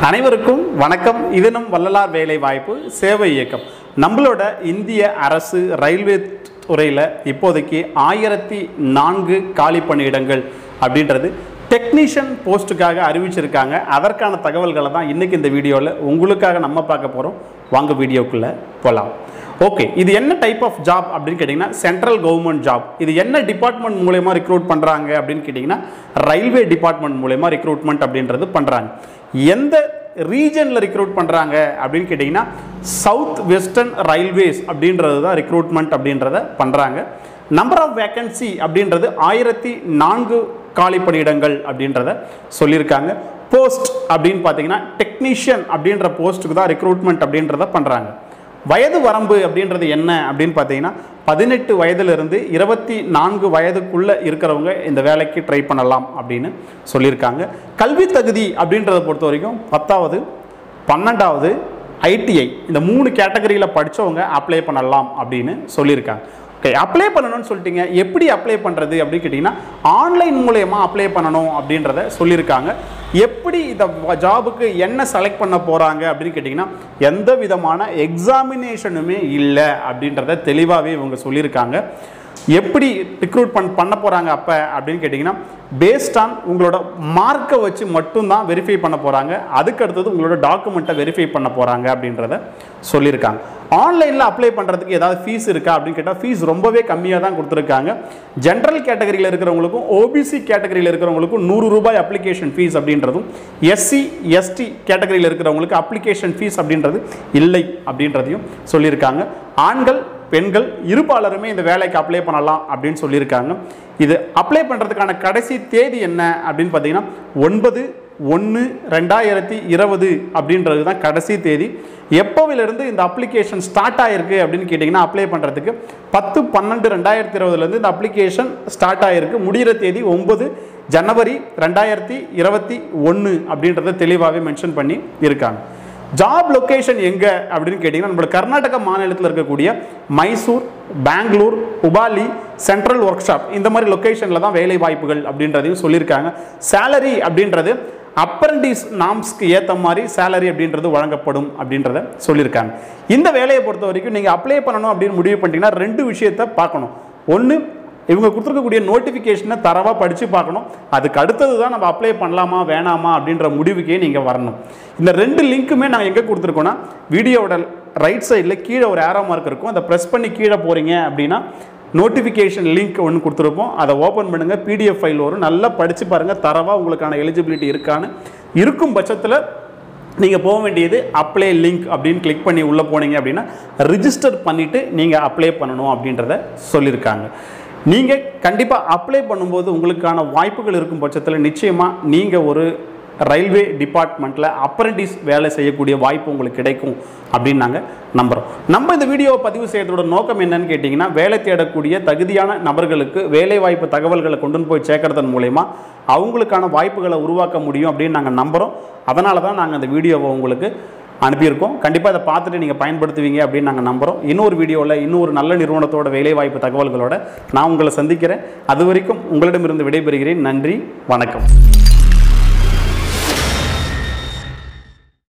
அனைவருக்கும் வணக்கம் இது நம் வள்ளலார் வேலை வாய்ப்பு சேவை இயக்கம் நம்மளோட இந்திய அரசு ரயில்வே துறையில் இப்போதைக்கு ஆயிரத்தி நான்கு காலி பணியிடங்கள் அப்படின்றது டெக்னீஷியன் போஸ்ட்டுக்காக அறிவிச்சிருக்காங்க அதற்கான தகவல்களை தான் இன்றைக்கி இந்த வீடியோவில் உங்களுக்காக நம்ம பார்க்க போகிறோம் வாங்க வீடியோக்குள்ளே போகலாம் ஓகே இது என்ன டைப் ஆஃப் ஜாப் அப்படின்னு கேட்டிங்கன்னா சென்ட்ரல் கவர்மெண்ட் ஜாப் இது என்ன டிபார்ட்மெண்ட் மூலயமா ரிக்ரூட் பண்ணுறாங்க அப்படின்னு கேட்டிங்கன்னா ரயில்வே டிபார்ட்மெண்ட் மூலயமா ரிக்ரூட்மெண்ட் அப்படின்றது பண்ணுறாங்க எந்த ரீஜனில் ரிக்ரூட் பண்ணுறாங்க அப்படின்னு கேட்டிங்கன்னா சவுத் வெஸ்டர்ன் ரயில்வேஸ் அப்படின்றது தான் ரிக்ரூட்மெண்ட் அப்படின்றத பண்ணுறாங்க நம்பர் ஆஃப் வேக்கன்சி அப்படின்றது ஆயிரத்தி நான்கு காலி பணியிடங்கள் அப்படின்றத சொல்லியிருக்காங்க போஸ்ட் அப்படின்னு பார்த்தீங்கன்னா டெக்னீஷியன் அப்படின்ற போஸ்ட்டுக்கு தான் ரிக்ரூட்மெண்ட் அப்படின்றத பண்ணுறாங்க வயது வரம்பு அப்படின்றது என்ன அப்படின்னு பார்த்தீங்கன்னா பதினெட்டு வயதிலிருந்து இருபத்தி நான்கு வயதுக்குள்ளே இருக்கிறவங்க இந்த வேலைக்கு ட்ரை பண்ணலாம் அப்படின்னு சொல்லியிருக்காங்க கல்வி தகுதி அப்படின்றத பொறுத்த வரைக்கும் பத்தாவது பன்னெண்டாவது ஐடிஐ இந்த மூணு கேட்டகரியில் படித்தவங்க அப்ளை பண்ணலாம் அப்படின்னு சொல்லியிருக்காங்க ஓகே அப்ளை பண்ணணும்னு சொல்லிட்டீங்க எப்படி அப்ளை பண்ணுறது அப்படின்னு கேட்டிங்கன்னா ஆன்லைன் மூலயமா அப்ளை பண்ணணும் அப்படின்றத சொல்லியிருக்காங்க எப்படி இந்த ஜாபுக்கு என்ன செலக்ட் பண்ண போகிறாங்க அப்படின்னு கேட்டிங்கன்னா எந்த விதமான எக்ஸாமினேஷனுமே இல்லை அப்படின்றத தெளிவாகவே இவங்க சொல்லியிருக்காங்க எப்படி ரிக்ரூட் பண் பண்ண போகிறாங்க அப்போ அப்படின்னு கேட்டிங்கன்னா பேஸ்ட் ஆன் உங்களோட மார்க்கை வச்சு மட்டும்தான் வெரிஃபை பண்ண போகிறாங்க அதுக்கு அடுத்தது உங்களோட டாக்குமெண்ட்டை வெரிஃபை பண்ண போகிறாங்க அப்படின்றத சொல்லியிருக்காங்க ஆன்லைனில் அப்ளை பண்ணுறதுக்கு ஏதாவது ஃபீஸ் இருக்கா அப்படின்னு கேட்டால் ஃபீஸ் ரொம்பவே கம்மியாக தான் கொடுத்துருக்காங்க ஜென்ரல் கேட்டகரியில் இருக்கிறவங்களுக்கும் ஓபிசி கேட்டகரியில் இருக்கிறவங்களுக்கும் நூறு ரூபாய் அப்ளிகேஷன் ஃபீஸ் அப்படின்றதும் எஸ்சி எஸ்டி கேட்டகரியில் இருக்கிறவங்களுக்கு அப்ளிகேஷன் ஃபீஸ் அப்படின்றது இல்லை அப்படின்றதையும் சொல்லியிருக்காங்க ஆண்கள் பெண்கள் இருபாலருமே இந்த வேலைக்கு அப்ளை பண்ணலாம் அப்படின்னு சொல்லியிருக்காங்க இது அப்ளை பண்ணுறதுக்கான கடைசி தேதி என்ன அப்படின்னு பார்த்தீங்கன்னா ஒன்பது ஒன்று ரெண்டாயிரத்தி இருபது அப்படின்றது தான் கடைசி தேதி எப்போவிலிருந்து இந்த அப்ளிகேஷன் ஸ்டார்ட் ஆகிருக்கு அப்படின்னு கேட்டிங்கன்னா அப்ளை பண்ணுறதுக்கு பத்து பன்னெண்டு ரெண்டாயிரத்தி இருபதுலேருந்து இந்த அப்ளிகேஷன் ஸ்டார்ட் ஆகிருக்கு முடிகிற தேதி ஒன்பது ஜனவரி ரெண்டாயிரத்தி இருபத்தி ஒன்று அப்படின்றத தெளிவாகவே மென்ஷன் பண்ணி இருக்காங்க ஜாப் லொக்கேஷன் எங்கே அப்படின்னு கேட்டிங்கன்னா நம்மளோட கர்நாடக மாநிலத்தில் இருக்கக்கூடிய மைசூர் பெங்களூர் உபாலி சென்ட்ரல் ஒர்க் ஷாப் இந்த மாதிரி லொக்கேஷனில் தான் வேலை வாய்ப்புகள் அப்படின்றதையும் சொல்லியிருக்காங்க சேலரி அப்படின்றது அப்ரண்டிஸ் நாம்ஸ்க்கு ஏற்ற மாதிரி சேலரி அப்படின்றது வழங்கப்படும் அப்படின்றத சொல்லியிருக்காங்க இந்த வேலையை பொறுத்த வரைக்கும் நீங்கள் அப்ளை பண்ணணும் அப்படின்னு முடிவு பண்ணிட்டீங்கன்னா ரெண்டு விஷயத்தை பார்க்கணும் ஒன்று இவங்க கொடுத்துருக்கக்கூடிய நோட்டிஃபிகேஷனை தரவாக படித்து பார்க்கணும் அதுக்கு அடுத்தது தான் நம்ம அப்ளை பண்ணலாமா வேணாமா அப்படின்ற முடிவுக்கே நீங்கள் வரணும் இந்த ரெண்டு லிங்க்குமே நாங்கள் எங்கே கொடுத்துருக்கோன்னா வீடியோவோட ரைட் சைடில் கீழே ஒரு ஏரோ மார்க் இருக்கும் அதை ப்ரெஸ் பண்ணி கீழே போகிறீங்க அப்படின்னா நோட்டிஃபிகேஷன் லிங்க் ஒன்று கொடுத்துருப்போம் அதை ஓப்பன் பண்ணுங்கள் பிடிஎஃப் ஃபைல் வரும் நல்லா படித்து பாருங்கள் தரவாக உங்களுக்கான எலிஜிபிலிட்டி இருக்கான்னு இருக்கும் பட்சத்தில் நீங்கள் போக வேண்டியது அப்ளை லிங்க் அப்படின்னு கிளிக் பண்ணி உள்ளே போனீங்க அப்படின்னா ரிஜிஸ்டர் பண்ணிவிட்டு நீங்கள் அப்ளை பண்ணணும் அப்படின்றத சொல்லியிருக்காங்க நீங்கள் கண்டிப்பாக அப்ளை பண்ணும்போது உங்களுக்கான வாய்ப்புகள் இருக்கும் பட்சத்தில் நிச்சயமாக நீங்கள் ஒரு ரயில்வே டிபார்ட்மெண்ட்டில் அப்ரண்டிஸ் வேலை செய்யக்கூடிய வாய்ப்பு உங்களுக்கு கிடைக்கும் அப்படின்னு நாங்கள் நம்புகிறோம் நம்ம இந்த வீடியோவை பதிவு செய்யறதோட நோக்கம் என்னன்னு கேட்டிங்கன்னா வேலை தேடக்கூடிய தகுதியான நபர்களுக்கு வேலை வாய்ப்பு தகவல்களை கொண்டு போய் சேர்க்கறதன் மூலயமா அவங்களுக்கான வாய்ப்புகளை உருவாக்க முடியும் அப்படின்னு நாங்கள் நம்புகிறோம் அதனால தான் நாங்கள் இந்த வீடியோவை உங்களுக்கு அனுப்பியிருக்கோம் கண்டிப்பாக இதை பார்த்துட்டு நீங்கள் பயன்படுத்துவீங்க அப்படின்னு நாங்கள் நம்புகிறோம் இன்னொரு வீடியோவில் இன்னொரு நல்ல நிறுவனத்தோட வேலைவாய்ப்பு தகவல்களோட நான் உங்களை சந்திக்கிறேன் அது வரைக்கும் உங்களிடமிருந்து விடைபெறுகிறேன் நன்றி வணக்கம்